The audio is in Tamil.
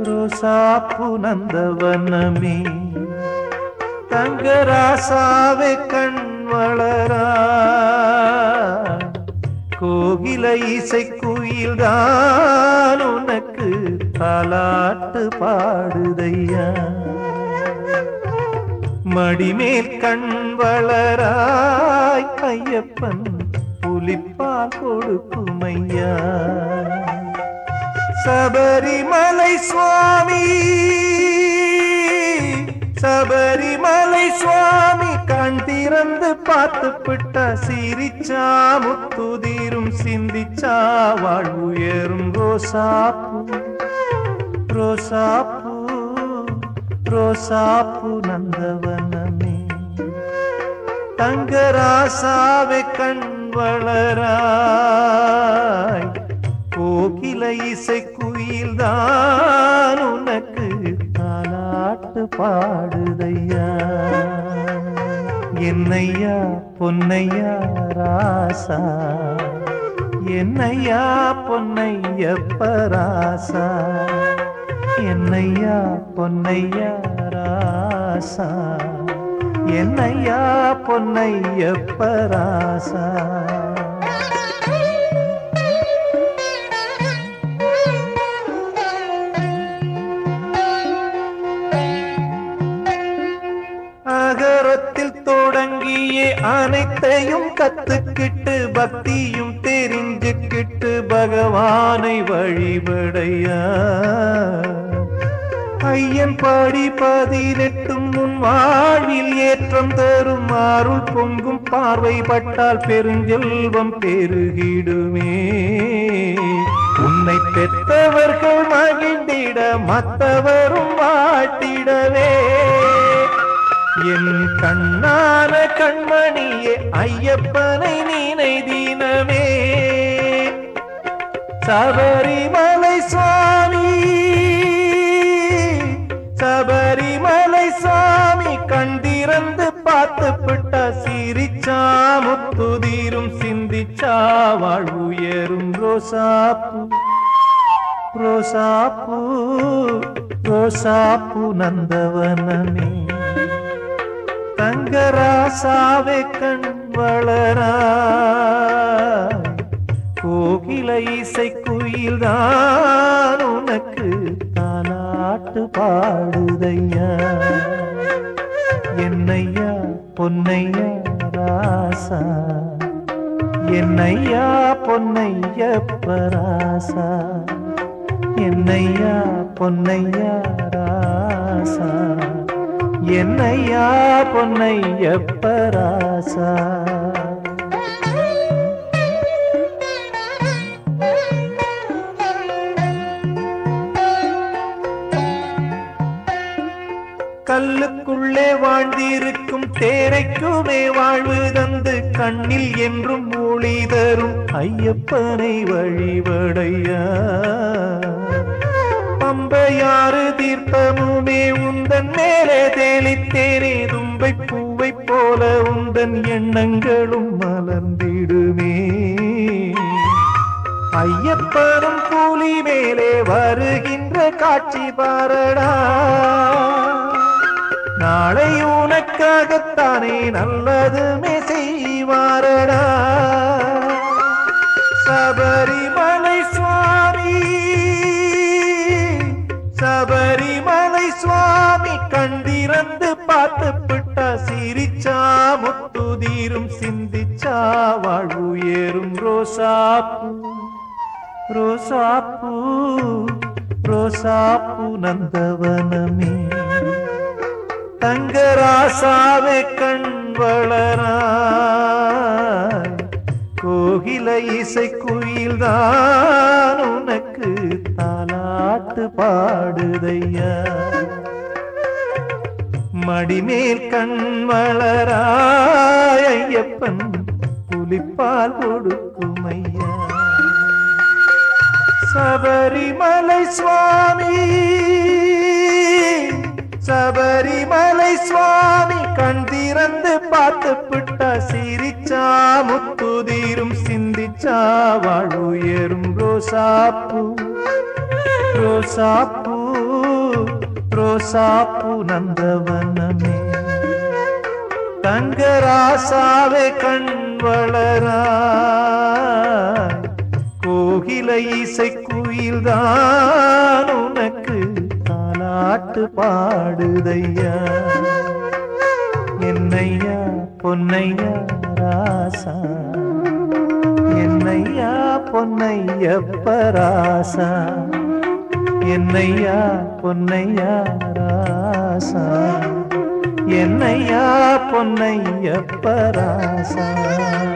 ரோசாப்பு நந்தவனமே தங்கராசாவே கண் வளரா கோகில இசை குயில்தான் உனக்கு தாலாட்டு பாடுதையா மடிமேல் கண் வளராய் ஐயப்பன் புலிப்பால் கொடுக்குமையா சபரிமலை சுவாமி சபரிமலை சுவாமி கண் திறந்து பார்த்து பிட்டா சிரிச்சா முத்துதீரும் சிந்திச்சா வாழ்வுயரும் ரோசாப்பூ ரோசாப்பூ ரோசாப்பூ நந்தவனமே தங்கராசாவை கண் வளராய் கோகில இசை குயில்தான் உனக்கு தாலாட்டு பாடுதையா என்னையா பொன்னையா ராசா என்னையா பொன்னையப்ப ராசா என்னையா பொன்னையா ராசா என்னையா பொன்னையப்ப ராசா அகரத்தில் தொடங்கிய அனைத்தையும் கத்துக்கிட்டு பக்தியும் தெரிஞ்சுக்கிட்டு பகவானை வழிபடையா ஐயன் பாடி பதினெட்டும் உன் வாழ்வில் ஏற்றம் தரும் அருள் பொங்கும் பார்வை பட்டால் பெருஞ்செல்வம் பெருகிடுமே உன்னை பெற்றவர்கள் மகிழ்ந்திட மற்றவரும் வாட்டிடவே என் கண்ணான கண்மணியே ஐயப்பனை நீனை தினமே சபரிமலை சுவாமி சபரிமலை சுவாமி கண்டிறந்து பார்த்து பிட்டா சிரிச்சா முத்துதீரும் சிந்திச்சா வாழ்வுயரும் ரோசாப்பூ ரோசாப்பூ ரோசாப்பூ நந்தவனமே தங்கராசாவே கண் வளரா கோகில இசை குயில்தான் உனக்கு தாலாட்டு பாடுதையா என்னையா பொன்னையா ராசா என்னையா பொன்னையப்ப ராசா என்னையா பொன்னையா ராசா என்னையா பொன்னையப்ப ராசா கல்லுக்குள்ளே வாழ்ந்திருக்கும் தேரைக்குமே வாழ்வு தந்து கண்ணில் என்றும் ஒளி தரும் ஐயப்பனை வழிபடையா பம்பையாறு தீர்த்தமுமே உந்தன் மேலே தெளித்தேனே தும்பை பூவை போல உந்தன் எண்ணங்களும் மலர்ந்திடுமே ஐயப்பனும் கூலி மேலே வருகின்ற காட்சி பாரடா நாளை உனக்காகத்தானே நல்லதுமே செய்வாரடா சபரிமலை சுவாமி சபரிமலை சுவாமி கண்டிறந்து பார்த்து பிட்டா சிரிச்சா முத்துதீரும் சிந்திச்சா வாழ்வுயரும் ரோசாப்பூ ரோசாப்பூ ரோசாப்பூ நந்தவனமே தங்கராசாவே கண் வளராய் கோகில இசை குயில்தான் உனக்கு தாலாட்டு பாடுதையா மடிமேல் கண் வளராய் ஐயப்பன் புலிப்பால் கொடுக்குமையா சபரிமலை சுவாமி சபரிமலை சுவாமி கண் திறந்து பார்த்து பிட்டா சிரிச்சா முத்துதீரும் சிந்திச்சா வாழ்வுயரும் ரோசாப்பூ ரோசாப்பூ ரோசாப்பு நந்தவனமே தங்கராசாவே கண் வளரா கோகிலை இசை குயில்தான் உனக்கு தாலாட்டு பாடுதையா என்னையா பொன்னையா ராசா என்னையா பொன்னையப்ப ராசா என்னையா பொன்னையா ராசா என்னையா பொன்னையப்ப ராசா